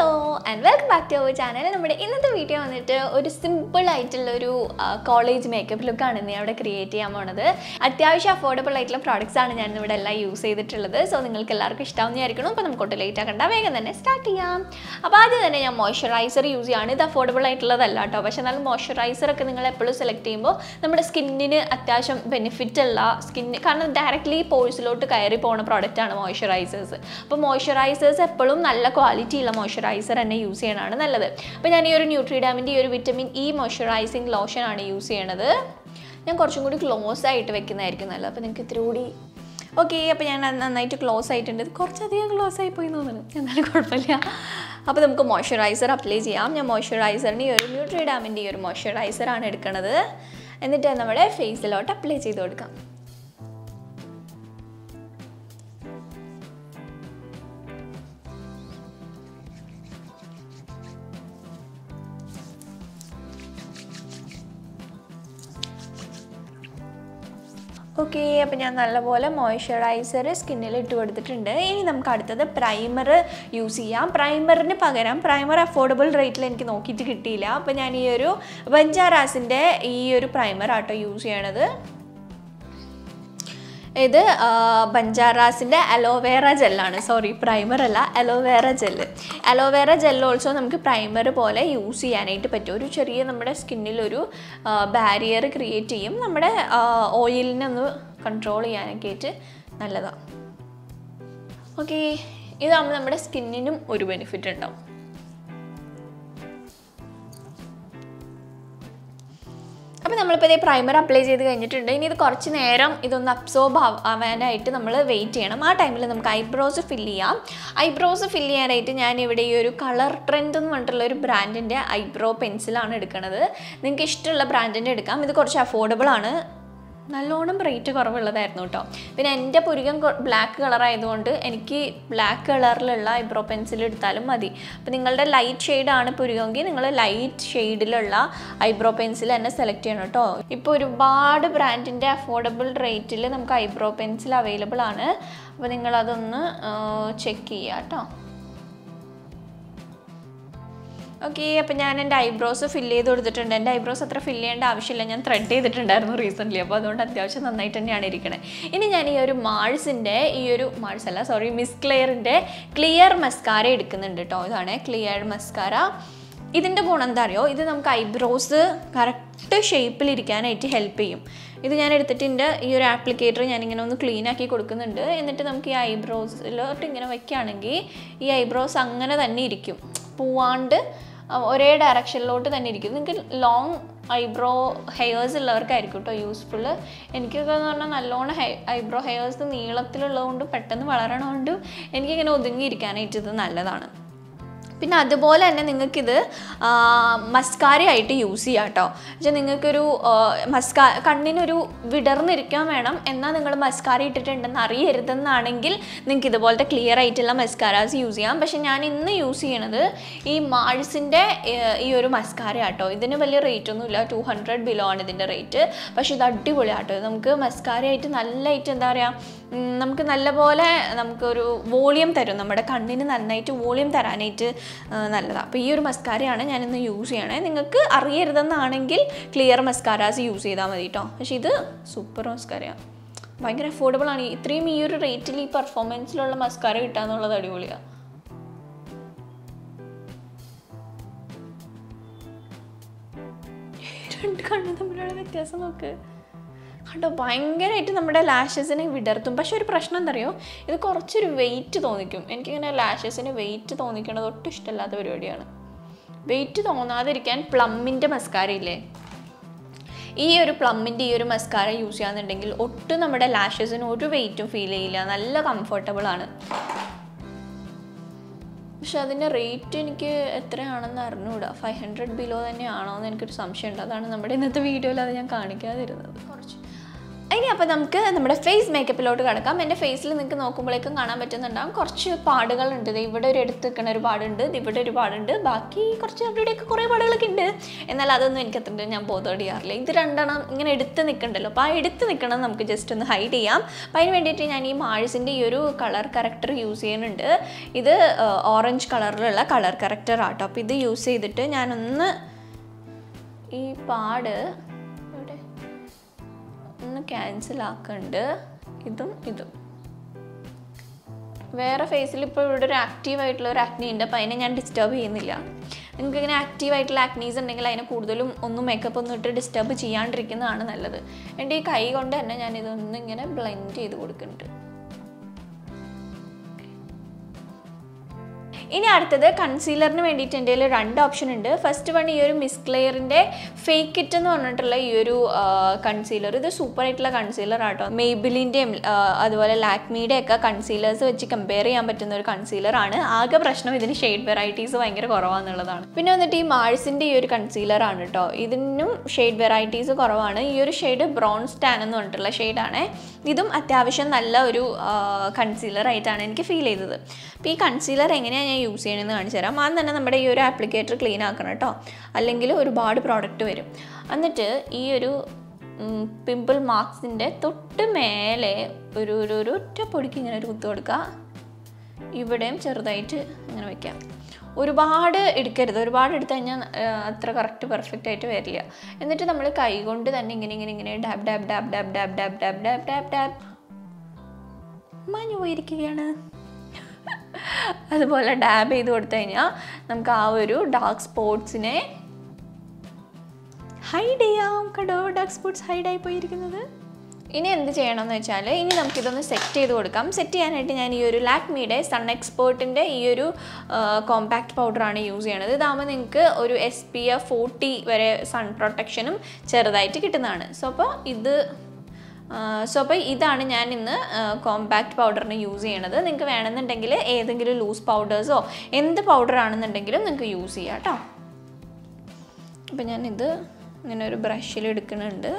hello and welcome back to our channel നമ്മുടെ ഇന്നത്തെ video വന്നിട്ട് ഒരു സിമ്പിൾ ആയിട്ടുള്ള ഒരു കോളേജ് മേക്കപ്പ് ലുക്കാണ് ഇന്ന് അവിടെ ക്രിയേറ്റ് ചെയ്യാൻ പോണത് അത്യാവശ്യം അഫോർഡബിൾ ആയിട്ടുള്ള പ്രോഡക്റ്റ്സ് ആണ് ഞാൻ ഇവിടെ എല്ലാം യൂസ് ചെയ്തിട്ടുള്ളത് സോ നിങ്ങൾക്ക് എല്ലാവർക്കും ഇഷ്ടമാവുന്നതായിരിക്കണം അപ്പോൾ നമുക്ക് ഒട്ട് ലേറ്റ് ആക്കണ്ട വേഗം തന്നെ സ്റ്റാർട്ട് ചെയ്യാം അപ്പോൾ ആദ്യം തന്നെ ഞാൻ മോയ്സ്ചറൈസർ യൂസ് ചെയ്യാണ് ഇത് അഫോർഡബിൾ ആയിട്ടുള്ളതല്ല കേട്ടോ പക്ഷേ എന്നാലും മോയ്സ്ചറൈസർ ഒക്കെ നിങ്ങൾ എപ്പോഴും സെലക്ട് ചെയ്യുമ്പോൾ നമ്മുടെ സ്കിന്നിന് അത്യാവശ്യം ബെനിഫിറ്റ് ഉള്ള സ്കിന്ന് കാരണം ഡയറക്റ്റ്ലി പോഴ്സിലോട്ട് കയറി പോകുന്ന പ്രോഡക്റ്റാണ് മോയ്സ്ചറൈസേഴ്സ് അപ്പോൾ മോയ്സ്ചറൈസേഴ്സ് എപ്പോഴും നല്ല ക്വാളിറ്റി ഉള്ള മോയ്സ്ചറൈസർ തന്നെ യൂസ് ചെയ്യണതാണ് നല്ലത് അപ്പോൾ ഞാൻ ഈ ഒരു ന്യൂട്രിഡാമിൻ്റെ ഈ ഒരു വിറ്റമിൻ ഇ മോയ്സ്ചറൈസിങ് ലോഷൻ ആണ് യൂസ് ചെയ്യണത് ഞാൻ കുറച്ചും കൂടി ക്ലോസ് ആയിട്ട് വെക്കുന്നതായിരിക്കും നല്ലത് അപ്പോൾ നിങ്ങൾക്ക് ഇത്തിരി കൂടി ഓക്കെ അപ്പോൾ ഞാൻ അത് നന്നായിട്ട് ക്ലോസ് ആയിട്ടുണ്ട് ഇത് കുറച്ചധികം ക്ലോസ് ആയി പോയി തോന്നുന്നു എന്നാലും കുഴപ്പമില്ല അപ്പോൾ നമുക്ക് മോയ്സ്ചറൈസർ അപ്ലൈ ചെയ്യാം ഞാൻ മോയ്സ്ചറൈസറിന് ഈ ഒരു ന്യൂട്രിഡാമിൻ്റെ ഈ ഒരു മോയ്സ്ചറൈസറാണ് എടുക്കുന്നത് എന്നിട്ട് നമ്മുടെ ഫേസിലോട്ട് അപ്ലൈ ചെയ്ത് കൊടുക്കാം ഓക്കെ അപ്പോൾ ഞാൻ നല്ലപോലെ മോയ്സ്ചറൈസർ സ്കിന്നിൽ ഇട്ട് കൊടുത്തിട്ടുണ്ട് ഇനി നമുക്ക് അടുത്തത് പ്രൈമർ യൂസ് ചെയ്യാം പ്രൈമറിന് പകരം പ്രൈമർ അഫോർഡബിൾ റേറ്റിൽ എനിക്ക് നോക്കിയിട്ട് കിട്ടിയില്ല അപ്പോൾ ഞാൻ ഈ ഒരു ബഞ്ചാറാസിൻ്റെ ഈ ഒരു പ്രൈമർ ആട്ടോ യൂസ് ചെയ്യണത് ഇത് ബഞ്ചാറാസിൻ്റെ അലോവേറ ജെല്ലാണ് സോറി പ്രൈമർ അല്ല aloe vera gel aloe vera gel also നമുക്ക് പ്രൈമർ പോലെ യൂസ് ചെയ്യാനായിട്ട് പറ്റും ഒരു ചെറിയ നമ്മുടെ സ്കിന്നിലൊരു ബാരിയർ ക്രിയേറ്റ് ചെയ്യും നമ്മുടെ ഓയിലിനെ ഒന്ന് കൺട്രോൾ ചെയ്യാനൊക്കെ ആയിട്ട് നല്ലതാണ് ഓക്കെ ഇതാകുമ്പോൾ നമ്മുടെ സ്കിന്നിനും ഒരു ബെനിഫിറ്റ് ഉണ്ടാവും അപ്പോൾ നമ്മളിപ്പോൾ ഇതേ പ്രൈമർ അപ്ലൈ ചെയ്ത് കഴിഞ്ഞിട്ടുണ്ട് ഇനി ഇത് കുറച്ച് നേരം ഇതൊന്ന് അബ്സോർബ് ആവാനായിട്ട് നമ്മൾ വെയിറ്റ് ചെയ്യണം ആ ടൈമിൽ നമുക്ക് ഐബ്രോസ് ഫില്ല് ചെയ്യാം ഐബ്രോസ് ഫില്ല് ചെയ്യാനായിട്ട് ഞാൻ ഇവിടെ ഈ ഒരു കളർ ട്രെൻഡ് എന്ന് പറഞ്ഞിട്ടുള്ള ഒരു ബ്രാൻഡിൻ്റെ ഐബ്രോ പെൻസിലാണ് എടുക്കുന്നത് നിങ്ങൾക്ക് ഇഷ്ടമുള്ള ബ്രാൻഡിൻ്റെ എടുക്കാം ഇത് കുറച്ച് അഫോർഡബിൾ ആണ് നല്ലോണം റേറ്റ് കുറവുള്ളതായിരുന്നു കേട്ടോ പിന്നെ എൻ്റെ പുരുകം ബ്ലാക്ക് കളർ ആയതുകൊണ്ട് എനിക്ക് ബ്ലാക്ക് കളറിലുള്ള ഐബ്രോ പെൻസിൽ എടുത്താലും മതി അപ്പോൾ നിങ്ങളുടെ ലൈറ്റ് ഷെയ്ഡാണ് പുരുകമെങ്കിൽ നിങ്ങൾ ലൈറ്റ് ഷെയ്ഡിലുള്ള ഐബ്രോ പെൻസിൽ തന്നെ സെലക്ട് ചെയ്യണം കേട്ടോ ഇപ്പോൾ ഒരുപാട് ബ്രാൻഡിൻ്റെ അഫോർഡബിൾ റേറ്റിൽ നമുക്ക് ഐബ്രോ പെൻസിൽ അവൈലബിൾ ആണ് അപ്പോൾ നിങ്ങളതൊന്ന് ചെക്ക് ചെയ്യുക കേട്ടോ ഓക്കെ അപ്പോൾ ഞാൻ എൻ്റെ ഐബ്രോസ് ഫില്ല് ചെയ്ത് കൊടുത്തിട്ടുണ്ട് എൻ്റെ ഐബ്രോസ് അത്ര ഫില്ല് ചെയ്യേണ്ട ആവശ്യമില്ല ഞാൻ ത്രെഡ് ചെയ്തിട്ടുണ്ടായിരുന്നു റീസെൻ്റ്ലി അപ്പോൾ അതുകൊണ്ട് അത്യാവശ്യം നന്നായിട്ട് തന്നെയാണ് ഇരിക്കണത് ഇനി ഞാൻ ഈ ഒരു മാൾസിൻ്റെ ഈ ഒരു മാൾസ് അല്ല സോറി മിസ് ക്ലിയറിൻ്റെ ക്ലിയർ മസ്കാര എടുക്കുന്നുണ്ട് കേട്ടോ ഇതാണ് ക്ലിയർ മസ്കാര ഇതിൻ്റെ ഗുണം എന്താ അറിയോ ഇത് നമുക്ക് ഐബ്രോസ് കറക്റ്റ് ഷേപ്പിലിരിക്കാനായിട്ട് ഹെൽപ്പ് ചെയ്യും ഇത് ഞാൻ എടുത്തിട്ടുണ്ട് ഈ ഒരു ആപ്ലിക്കേറ്റർ ഞാനിങ്ങനെ ഒന്ന് ക്ലീൻ ആക്കി കൊടുക്കുന്നുണ്ട് എന്നിട്ട് നമുക്ക് ഈ ഐബ്രോസിലോട്ട് ഇങ്ങനെ വയ്ക്കുകയാണെങ്കിൽ ഈ ഐബ്രോസ് അങ്ങനെ തന്നെ ഇരിക്കും പോവാണ്ട് ഒരേ ഡയറക്ഷനിലോട്ട് തന്നെ ഇരിക്കും നിങ്ങൾക്ക് ലോങ് ഐബ്രോ ഹെയേഴ്സ് ഉള്ളവർക്കായിരിക്കും കേട്ടോ യൂസ്ഫുൾ എനിക്കൊക്കെ എന്ന് പറഞ്ഞാൽ നല്ലോണം ഹെ ഐബ്രോ ഹെയേഴ്സ് നീളത്തിലുള്ളതുകൊണ്ട് പെട്ടെന്ന് വളരണതുകൊണ്ട് എനിക്കിങ്ങനെ ഒതുങ്ങിയിരിക്കാനായിട്ട് ഇത് നല്ലതാണ് പിന്നെ അതുപോലെ തന്നെ നിങ്ങൾക്കിത് മസ്കാര ആയിട്ട് യൂസ് ചെയ്യാം കേട്ടോ പക്ഷേ നിങ്ങൾക്കൊരു മസ്കാ കണ്ണിനൊരു വിടർന്നിരിക്കാൻ വേണം എന്നാൽ നിങ്ങൾ മസ്കാര ഇട്ടിട്ടുണ്ടെന്ന് അറിയരുതെന്നാണെങ്കിൽ നിങ്ങൾക്ക് ഇതുപോലത്തെ ക്ലിയർ ആയിട്ടുള്ള മസ്കാരാസ് യൂസ് ചെയ്യാം പക്ഷേ ഞാൻ ഇന്ന് യൂസ് ചെയ്യണത് ഈ മാൾസിൻ്റെ ഈ ഒരു മസ്കാര ആട്ടോ ഇതിന് വലിയ റേറ്റ് ഒന്നുമില്ല ടു ഹൺഡ്രഡ് ബിലോ ആണ് ഇതിൻ്റെ റേറ്റ് പക്ഷേ ഇത് അടിപൊളിയാട്ടോ ഇത് നമുക്ക് മസ്കാര ആയിട്ട് നല്ലതായിട്ട് എന്താ പറയുക നമുക്ക് നല്ലപോലെ നമുക്കൊരു വോളിയം തരും നമ്മുടെ കണ്ണിന് നന്നായിട്ട് വോളിയം തരാനായിട്ട് നല്ലതാണ് അപ്പോൾ ഈ ഒരു മസ്കാരയാണ് ഞാനിന്ന് യൂസ് ചെയ്യണേ നിങ്ങൾക്ക് അറിയരുതെന്നാണെങ്കിൽ ക്ലിയർ മസ്കാരാസ് യൂസ് ചെയ്താൽ മതി കേട്ടോ പക്ഷേ ഇത് സൂപ്പർ മസ്കാരയാണ് ഭയങ്കര അഫോർഡബിൾ ആണ് ഇത്രയും ഈ ഒരു റേറ്റിൽ ഈ പെർഫോമൻസിലുള്ള മസ്കാര കിട്ടുക എന്നുള്ളത് അടിപൊളിയാണ് രണ്ട് കണ്ണ് തമ്മിലുള്ള വ്യത്യാസം നോക്ക് കണ്ടോ ഭയങ്കരമായിട്ട് നമ്മുടെ ലാഷസിനെ വിടർത്തും പക്ഷെ ഒരു പ്രശ്നം എന്താ അറിയോ ഇത് കുറച്ചൊരു വെയിറ്റ് തോന്നിക്കും എനിക്കിങ്ങനെ ലാഷസിന് വെയിറ്റ് തോന്നിക്കണത് ഒട്ടും ഇഷ്ടമല്ലാത്ത പരിപാടിയാണ് വെയിറ്റ് തോന്നാതിരിക്കാൻ പ്ലമ്മിൻ്റെ മസ്കാര ഇല്ലേ ഈ ഒരു പ്ലമ്മിൻ്റെ ഈ ഒരു മസ്കാര യൂസ് ചെയ്യാന്നുണ്ടെങ്കിൽ ഒട്ടും നമ്മുടെ ലാഷസിന് ഒരു വെയിറ്റും ഫീൽ ചെയ്യില്ല നല്ല കംഫർട്ടബിൾ ആണ് പക്ഷെ അതിൻ്റെ റേറ്റ് എനിക്ക് എത്രയാണെന്ന് അറിഞ്ഞുകൂടാ ഫൈവ് ഹൺഡ്രഡ് ബിലോ തന്നെയാണോ എന്ന് എനിക്കൊരു സംശയമുണ്ട് അതാണ് നമ്മുടെ ഇന്നത്തെ വീഡിയോയിൽ അത് ഞാൻ കാണിക്കാതിരുന്നത് കുറച്ച് ഇനി അപ്പോൾ നമുക്ക് നമ്മുടെ ഫേസ് മേക്കപ്പിലോട്ട് കിടക്കാം എൻ്റെ ഫേസിൽ നിങ്ങൾക്ക് നോക്കുമ്പോഴേക്കും കാണാൻ പറ്റുന്നുണ്ടാകും കുറച്ച് പാടുകളുണ്ട് ദേ ഇവിടെ ഒരു എടുത്ത് നിൽക്കുന്ന ഒരു പാടുണ്ട് ദേ ഇവിടെ ഒരു പാടുണ്ട് ബാക്കി കുറച്ച് അവിടെയൊക്കെ കുറേ പാടുകളൊക്കെ ഉണ്ട് എന്നാൽ അതൊന്നും എനിക്ക് അത്ര ഞാൻ ബോധോട് ചെയ്യാറില്ല ഇത് രണ്ടെണ്ണം ഇങ്ങനെ എടുത്ത് നിൽക്കണ്ടല്ലോ അപ്പോൾ ആ എടുത്ത് നിൽക്കണം നമുക്ക് ജസ്റ്റ് ഒന്ന് ഹൈഡ് ചെയ്യാം അപ്പോൾ അതിന് വേണ്ടിയിട്ട് ഞാൻ ഈ മാഴ്സിൻ്റെ ഈ ഒരു കളർ കറക്റ്റർ യൂസ് ചെയ്യുന്നുണ്ട് ഇത് ഓറഞ്ച് കളറിലുള്ള കളർ കറക്റ്റർ ആട്ടോ അപ്പോൾ ഇത് യൂസ് ചെയ്തിട്ട് ഞാനൊന്ന് ഈ പാട് ഇവിടെ ഒന്ന് ക്യാൻസൽ ആക്കുന്നുണ്ട് ഇതും ഇതും വേറെ ഫേസിൽ ഇപ്പോൾ ഇവിടെ ഒരു ആക്റ്റീവ് ആയിട്ടുള്ള ഒരു ആക്നി ഉണ്ട് അപ്പോൾ അതിനെ ഞാൻ ഡിസ്റ്റർബ് ചെയ്യുന്നില്ല നിങ്ങൾക്ക് ഇങ്ങനെ ആക്റ്റീവ് ആയിട്ടുള്ള ആക്നീസ് ഉണ്ടെങ്കിൽ അതിനെ കൂടുതലും ഒന്നും മേക്കപ്പ് ഒന്നും ഇട്ട് ഡിസ്റ്റർബ് ചെയ്യാണ്ടിരിക്കുന്നതാണ് നല്ലത് എൻ്റെ ഈ കൈ കൊണ്ട് തന്നെ ഞാൻ ഇതൊന്നും ഇങ്ങനെ ബ്ലെൻഡ് ചെയ്ത് കൊടുക്കുന്നുണ്ട് ഇനി അടുത്തത് കൺസീലറിന് വേണ്ടിയിട്ട് എൻ്റെ കയ്യിൽ രണ്ട് ഓപ്ഷൻ ഉണ്ട് ഫസ്റ്റ് വൺ ഈ ഒരു മിസ്ക്ലെയറിൻ്റെ ഫേക്ക് ഇറ്റ് എന്ന് പറഞ്ഞിട്ടുള്ള ഈ ഒരു കൺസീലർ ഇത് സൂപ്പർ ആയിട്ടുള്ള കൺസീലർ ആട്ടോ മെയ്ബിലിൻ്റെയും അതുപോലെ ലാക്മിയുടെ ഒക്കെ കൺസീലേഴ്സ് വെച്ച് കമ്പയർ ചെയ്യാൻ പറ്റുന്ന ഒരു കൺസീലർ ആണ് ആകെ പ്രശ്നം ഇതിന് ഷെയ്ഡ് വെറൈറ്റീസ് ഭയങ്കര കുറവാന്നുള്ളതാണ് പിന്നെ വന്നിട്ട് ഈ മാഴ്സിൻ്റെ ഈ ഒരു കൺസീലർ ആണ് കേട്ടോ ഇതിനും ഷെയ്ഡ് വെറൈറ്റീസ് കുറവാണ് ഈ ഒരു ഷെയ്ഡ് ബ്രോൺസ് ടാൻ എന്ന് പറഞ്ഞിട്ടുള്ള ഷെയ്ഡാണ് ഇതും അത്യാവശ്യം നല്ല ഒരു കൺസീലർ ആയിട്ടാണ് എനിക്ക് ഫീൽ ചെയ്തത് അപ്പോൾ ഈ കൺസീലർ എങ്ങനെയാണ് ഞാൻ യൂസ് ചെയ്യണമെന്ന് കാണിച്ചു തരാം ആദ്യം തന്നെ നമ്മുടെ ഈ ഒരു ആപ്ലിക്കേറ്റർ ക്ലീൻ ആക്കണം കേട്ടോ അല്ലെങ്കിൽ ഒരുപാട് പ്രോഡക്റ്റ് വരും എന്നിട്ട് ഈ ഒരു പിമ്പിൾ മാർക്സിൻ്റെ തൊട്ട് മേലെ ഒരു ഒരു ഒരു ഒറ്റ പൊടിക്ക് ഇങ്ങനെ ഒരു കുത്തു കൊടുക്കുക ഇവിടെയും ചെറുതായിട്ട് ഇങ്ങനെ വെക്കാം ഒരുപാട് എടുക്കരുത് ഒരുപാട് എടുത്തു കഴിഞ്ഞാൽ അത്ര കറക്റ്റ് പെർഫെക്റ്റ് ആയിട്ട് വരില്ല എന്നിട്ട് നമ്മൾ കൈ കൊണ്ട് തന്നെ ഇങ്ങനെ ഇങ്ങനെ ഇങ്ങനെ dab dab dab dab dab dab dab dab dab dab മാഞ്ഞു പോയിരിക്കുകയാണ് അതുപോലെ ഡാബ് ചെയ്ത് കൊടുത്തു കഴിഞ്ഞാൽ നമുക്ക് ആ ഒരു ഡാർക്ക് സ്പോട്ട്സിനെ ഹൈഡ് ചെയ്യാം കണ്ടോ ഡാർക്ക് സ്പോട്ട്സ് ഹൈഡായി പോയിരിക്കുന്നത് ഇനി എന്ത് ചെയ്യണമെന്ന് വെച്ചാൽ ഇനി നമുക്കിതൊന്ന് സെറ്റ് ചെയ്ത് കൊടുക്കാം സെറ്റ് ചെയ്യാനായിട്ട് ഞാൻ ഈ ഒരു ലാക്മിയുടെ സൺ എക്സ്പേർട്ടിൻ്റെ ഈ ഒരു കോമ്പാക്ട് പൗഡറാണ് യൂസ് ചെയ്യണത് ഇതാകുമ്പോൾ നിങ്ങൾക്ക് ഒരു എസ് പി എഫ് ഫോർട്ടി വരെ സൺ പ്രൊട്ടക്ഷനും ചെറുതായിട്ട് കിട്ടുന്നതാണ് സോ അപ്പോൾ ഇത് സോ അപ്പോൾ ഇതാണ് ഞാൻ ഇന്ന് കോമ്പാക്ട് പൗഡറിന് യൂസ് ചെയ്യണത് നിങ്ങൾക്ക് വേണമെന്നുണ്ടെങ്കിൽ ഏതെങ്കിലും ലൂസ് പൗഡേഴ്സോ എന്ത് പൗഡർ ആണെന്നുണ്ടെങ്കിലും നിങ്ങൾക്ക് യൂസ് ചെയ്യാം കേട്ടോ അപ്പോൾ ഞാനിത് ഇങ്ങനെ ഒരു ബ്രഷിൽ എടുക്കുന്നുണ്ട്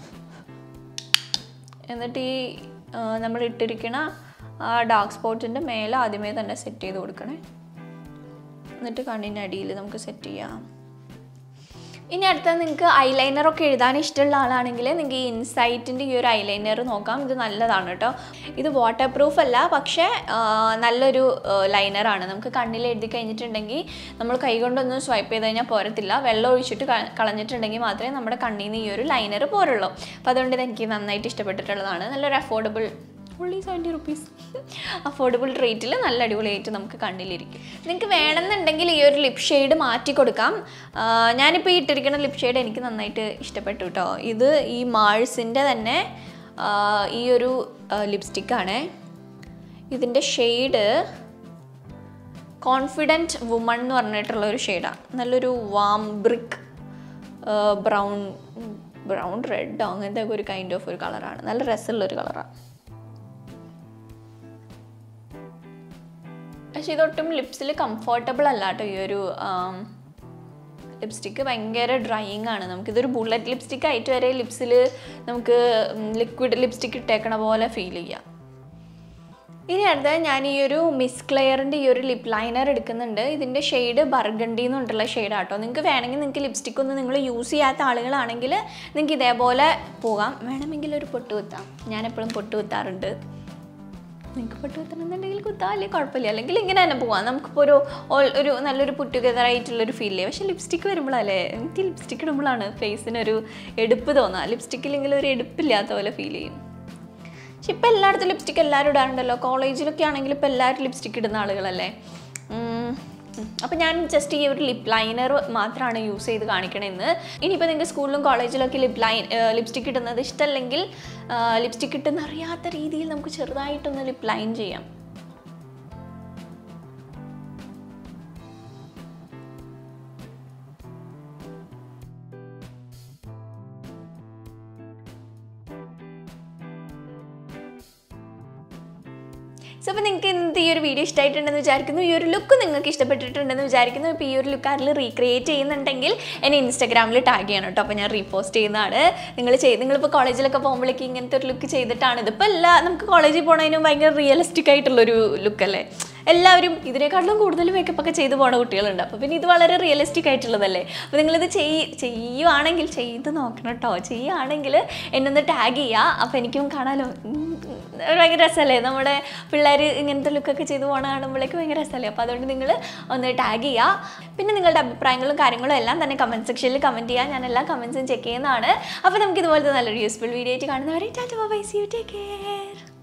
എന്നിട്ട് ഈ നമ്മൾ ഇട്ടിരിക്കണ ആ ഡാർക്ക് സ്പോട്ടിൻ്റെ മേലെ ആദ്യമേ തന്നെ സെറ്റ് ചെയ്ത് കൊടുക്കണേ എന്നിട്ട് കണ്ണിൻ്റെ അടിയിൽ നമുക്ക് സെറ്റ് ചെയ്യാം ഇനി അടുത്ത നിങ്ങൾക്ക് ഐലൈനർ ഒക്കെ എഴുതാൻ ഇഷ്ടമുള്ള ആളാണെങ്കിൽ നിങ്ങൾക്ക് ഈ ഇൻസൈറ്റിൻ്റെ ഈ ഒരു ഐലൈനർ നോക്കാം ഇത് നല്ലതാണ് കേട്ടോ ഇത് വാട്ടർ പ്രൂഫ് അല്ല പക്ഷേ ആ, നല്ലൊരു ലൈനറാണ് നമുക്ക് കണ്ണിൽ എഴുതി കഴിഞ്ഞിട്ടുണ്ടെങ്കിൽ നമ്മൾ കൈ കൊണ്ടൊന്നും സ്വൈപ്പ് ചെയ്ത് കഴിഞ്ഞാൽ പോരത്തില്ല വെള്ളം ഒഴിച്ചിട്ട് ക- കളഞ്ഞിട്ടുണ്ടെങ്കിൽ മാത്രമേ നമ്മുടെ കണ്ണിൽ നിന്ന് ഈ ഒരു ലൈനർ പോരുള്ളൂ അപ്പോൾ അതുകൊണ്ട് ഇത് എനിക്ക് നന്നായിട്ട് ഇഷ്ടപ്പെട്ടിട്ടുള്ളതാണ് നല്ലൊരു affordable fully seventy rupees affordable റേറ്റിൽ നല്ല അടിപൊളിയായിട്ട് നമുക്ക് കണ്ണിലിരിക്കും നിങ്ങൾക്ക് വേണമെന്നുണ്ടെങ്കിൽ ഈ ഒരു ലിപ് ഷെയ്ഡ് മാറ്റി കൊടുക്കാം ആ, ഞാനിപ്പോൾ ഈ ഇട്ടിരിക്കുന്ന ലിപ് ഷെയ്ഡ് എനിക്ക് നന്നായിട്ട് ഇഷ്ടപ്പെട്ടു കേട്ടോ ഇത് ഈ മാഴ്സിൻ്റെ തന്നെ ആ, ഈ ഒരു ലിപ്സ്റ്റിക്കാണ് ഇതിൻ്റെ ഷെയ്ഡ് കോൺഫിഡൻറ്റ് വുമൺ എന്ന് പറഞ്ഞിട്ടുള്ള ഒരു ഷെയ്ഡാണ് നല്ലൊരു വാം ബ്രിക്ക് ബ്രൗൺ ബ്രൗൺ റെഡോ അങ്ങനത്തെ ഒക്കെ ഒരു കൈൻഡ് ഓഫ് ഒരു കളറാണ് നല്ല രസമുള്ള ഒരു കളറാണ് പക്ഷെ ഇതൊട്ടും ലിപ്സിൽ കംഫർട്ടബിൾ അല്ല കേട്ടോ ഈ ഒരു ലിപ്സ്റ്റിക്ക് ഭയങ്കര ഡ്രൈയിങ് ആണ് നമുക്കിതൊരു ബുള്ളറ്റ് ലിപ്സ്റ്റിക് ആയിട്ട് വരെ ലിപ്സിൽ നമുക്ക് ലിക്വിഡ് ലിപ്സ്റ്റിക് ഇട്ടേക്കണ പോലെ ഫീൽ ചെയ്യാം ഇനി അടുത്ത ഞാൻ ഈ ഒരു മിസ് ക്ലെയറിൻ്റെ ഈ ഒരു ലിപ് ലൈനർ എടുക്കുന്നുണ്ട് ഇതിൻ്റെ ഷെയ്ഡ് ബർഗണ്ടി എന്ന് പറഞ്ഞിട്ടുള്ള ഷെയ്ഡാട്ടോ നിങ്ങൾക്ക് വേണമെങ്കിൽ നിങ്ങൾക്ക് ലിപ്സ്റ്റിക് ഒന്നും നിങ്ങൾ യൂസ് ചെയ്യാത്ത ആളുകളാണെങ്കിൽ നിങ്ങൾക്ക് ഇതേപോലെ പോകാം വേണമെങ്കിൽ ഒരു പൊട്ട് കുത്താം ഞാൻ എപ്പോഴും പൊട്ട് കുത്താറുണ്ട് നിങ്ങൾക്ക് പൊട്ട് കുത്തണമെന്നുണ്ടെങ്കിൽ കുത്താം അല്ലെങ്കിൽ കുഴപ്പമില്ല അല്ലെങ്കിൽ ഇങ്ങനെ തന്നെ പോവാം നമുക്കിപ്പോൾ ഒരു ഓൾ- ഒരു നല്ലൊരു പുറ്റുകതർ ആയിട്ടുള്ളൊരു ഫീൽ ചെയ്യും പക്ഷേ ലിപ്സ്റ്റിക്ക് വരുമ്പോഴല്ലേ എനിക്ക് ലിപ്സ്റ്റിക്ക് ഇടുമ്പോഴാണ് ഫേസിനൊരു എടുപ്പ് തോന്നുക ലിപ്സ്റ്റിക്കില്ലെങ്കിൽ ഒരു എടുപ്പില്ലാത്ത പോലെ ഫീൽ ചെയ്യും പക്ഷെ ഇപ്പം എല്ലായിടത്തും ലിപ്സ്റ്റിക്ക് എല്ലാവരും ഇടാറുണ്ടല്ലോ കോളേജിലൊക്കെ ആണെങ്കിൽ ഇപ്പം എല്ലാവരും ലിപ്സ്റ്റിക്ക് ഇടുന്ന ആളുകളല്ലേ അപ്പം ഞാൻ ജസ്റ്റ് ഈ ഒരു ലിപ് ലൈനർ മാത്രമാണ് യൂസ് ചെയ്ത് കാണിക്കണമെന്ന് ഇനിയിപ്പോൾ നിങ്ങൾക്ക് സ്കൂളിലും കോളേജിലൊക്കെ ലിപ് ലൈൻ ലിപ്സ്റ്റിക്ക് ഇടുന്നത് ഇഷ്ടമല്ലെങ്കിൽ ലിപ്സ്റ്റിക്ക് ഇട്ടെന്ന് അറിയാത്ത രീതിയിൽ നമുക്ക് ചെറുതായിട്ടൊന്ന് ലിപ് ലൈൻ ചെയ്യാം സോ അപ്പോൾ നിങ്ങൾക്ക് ഇന്നത്തെ ഈ ഒരു വീഡിയോ ഇഷ്ടമായിട്ടുണ്ടെന്ന് വിചാരിക്കുന്നു ഈ ഒരു ലുക്ക് നിങ്ങൾക്ക് ഇഷ്ടപ്പെട്ടിട്ടുണ്ടെന്ന് വിചാരിക്കുന്നു ഇപ്പോൾ ഈ ഒരു ലുക്ക് ആരെങ്കിലും റീക്രിയേറ്റ് ചെയ്യുന്നുണ്ടെങ്കിൽ എന്നെ ഇൻസ്റ്റാഗ്രാമിൽ ടാഗ് ചെയ്യണം കേട്ടോ അപ്പോൾ ഞാൻ റീപോസ്റ്റ് ചെയ്യുന്നതാണ് നിങ്ങൾ ചെയ്ത് നിങ്ങളിപ്പോൾ കോളേജിലൊക്കെ പോകുമ്പോഴേക്ക് ഇങ്ങനത്തെ ഒരു ലുക്ക് ചെയ്തിട്ടാണ് ഇതിപ്പോൾ എല്ലാ നമുക്ക് കോളേജിൽ പോണതിനും ഭയങ്കര റിയലിസ്റ്റിക് ആയിട്ടുള്ളൊരു ലുക്കല്ലേ എല്ലാവരും ഇതിനേക്കാട്ടിലും കൂടുതൽ മേക്കപ്പ് ഒക്കെ ചെയ്തു പോണ കുട്ടികളുണ്ട് അപ്പോൾ പിന്നെ ഇത് വളരെ റിയലിസ്റ്റിക് ആയിട്ടുള്ളതല്ലേ അപ്പോൾ നിങ്ങളിത് ചെയ് ചെയ്യുവാണെങ്കിൽ ചെയ്ത് നോക്കണം കേട്ടോ ചെയ്യുകയാണെങ്കിൽ എന്നൊന്ന് ടാഗ് ചെയ്യുക അപ്പോൾ എനിക്കും കാണാമല്ലോ ഉം, ഭയങ്കര രസമല്ലേ നമ്മുടെ പിള്ളേർ ഇങ്ങനത്തെ ലുക്കൊക്കെ ചെയ്ത് പോകണ കാണുമ്പോഴേക്കും ഭയങ്കര രസമല്ലേ അപ്പോൾ അതുകൊണ്ട് നിങ്ങൾ ഒന്ന് ടാഗ് ചെയ്യുക പിന്നെ നിങ്ങളുടെ അഭിപ്രായങ്ങളും കാര്യങ്ങളും എല്ലാം തന്നെ കമൻറ്റ് സെക്ഷനിൽ കമൻറ്റ് ചെയ്യുക ഞാൻ എല്ലാ കമൻസും ചെക്ക് ചെയ്യുന്നതാണ് അപ്പോൾ നമുക്ക് ഇതുപോലത്തെ നല്ലൊരു യൂസ്ഫുൾ വീഡിയോ ആയിട്ട് കാണുന്നവരെ tata bye see you take care